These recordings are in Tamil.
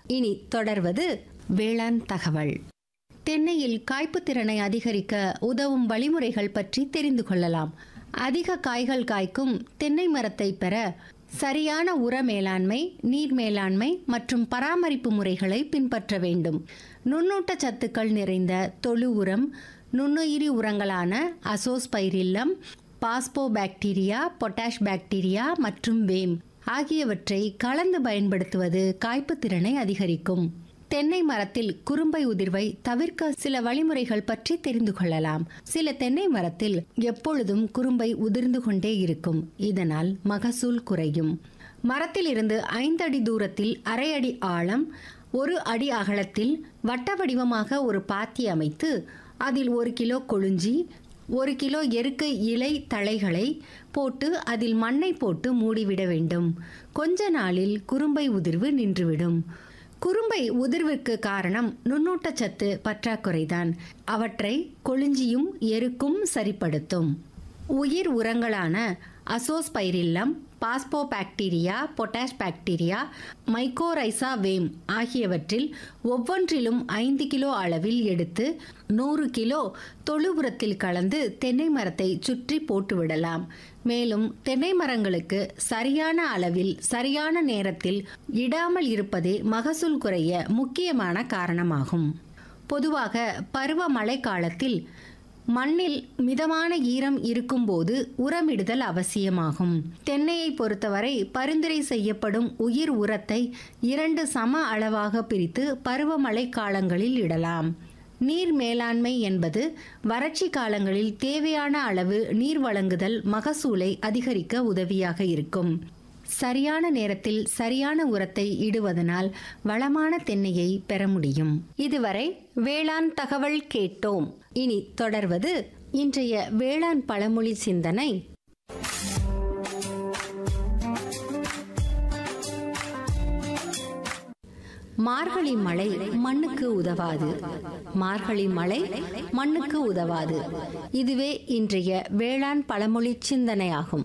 இனி தொடர்வது வேளாண் தகவல் தென்னையில் காய்ப்புத் திறனை அதிகரிக்க உதவும் வழிமுறைகள் பற்றி தெரிந்து கொள்ளலாம் அதிக காய்கள் காய்க்கும் தென்னை மரத்தை பெற சரியான உர மேலாண்மை நீர் மேலாண்மை மற்றும் பராமரிப்பு முறைகளை பின்பற்ற வேண்டும் நுண்ணூட்ட சத்துக்கள் நிறைந்த தொழு உரம் நுண்ணுயிரி உரங்களான அசோஸ்பைரில்லம் பாஸ்போபாக்டீரியா பொட்டாஷ் பாக்டீரியா மற்றும் வேம் ஆகியவற்றை கலந்து பயன்படுத்துவது காய்ப்புத் திறனை அதிகரிக்கும் தென்னை மரத்தில் குறும்பை உதிர்வை தவிர்க்க சில வழிமுறைகள் பற்றி தெரிந்து கொள்ளலாம் சில தென்னை மரத்தில் எப்பொழுதும் குறும்பை உதிர்ந்து கொண்டே இருக்கும் இதனால் மகசூல் குறையும் மரத்தில் இருந்து ஐந்து அடி தூரத்தில் அரை அடி ஆழம் ஒரு அடி அகலத்தில் வட்ட வடிவமாக ஒரு பாத்தி அமைத்து அதில் ஒரு கிலோ கொழுஞ்சி ஒரு கிலோ எருக்க இலை தழைகளை போட்டு அதில் மண்ணை போட்டு மூடிவிட வேண்டும் கொஞ்ச நாளில் குறும்பை உதிர்வு நின்றுவிடும் குறும்பை உதிர்வுக்கு காரணம் நுண்ணூட்டச்சத்து பற்றாக்குறைதான் அவற்றை கொழுஞ்சியும் எருக்கும் சரிப்படுத்தும் உயிர் உரங்களான azospirillum phosphobacteria potash bacteria mycorrhiza VAM ஆகியவற்றில் ஒவ்வொன்றிலும் ஐந்து கிலோ அளவில் எடுத்து நூறு கிலோ தொழு உரத்தில் கலந்து தென்னை மரத்தை சுற்றி போட்டுவிடலாம் மேலும் தென்னை மரங்களுக்கு சரியான அளவில் சரியான நேரத்தில் இடாமல் இருப்பதே மகசூல் குறைய முக்கியமான காரணமாகும் பொதுவாக பருவமழை காலத்தில் மண்ணில் மிதமான ஈரம் இருக்கும்போது உரமிடுதல் அவசியமாகும் தென்னையை பொறுத்தவரை பரிந்துரை செய்யப்படும் உயிர் உரத்தை இரண்டு சம அளவாக பிரித்து பருவமழை காலங்களில் இடலாம் நீர் மேலாண்மை என்பது வறட்சி காலங்களில் தேவையான அளவு நீர் வழங்குதல் மகசூலை அதிகரிக்க உதவியாக இருக்கும் சரியான நேரத்தில் சரியான உரத்தை இடுவதனால் வளமான தென்னையை பெற முடியும் இதுவரை வேளாண் தகவல் கேட்டோம் இனி தொடர்வது இன்றைய வேளாண் பழமொழி சிந்தனை மார்கழி மழை மண்ணுக்கு உதவாது மார்கழி மழை மண்ணுக்கு உதவாது இதுவே இன்றைய வேளாண் பழமொழி சிந்தனையாகும்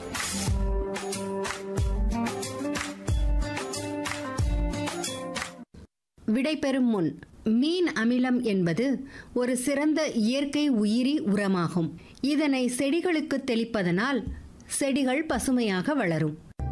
விடைபெறும் முன் மீன் அமிலம் என்பது ஒரு சிறந்த இயற்கை உயிரி உரமாகும் இதனை செடிகளுக்கு தெளிப்பதனால் செடிகள் பசுமையாக வளரும்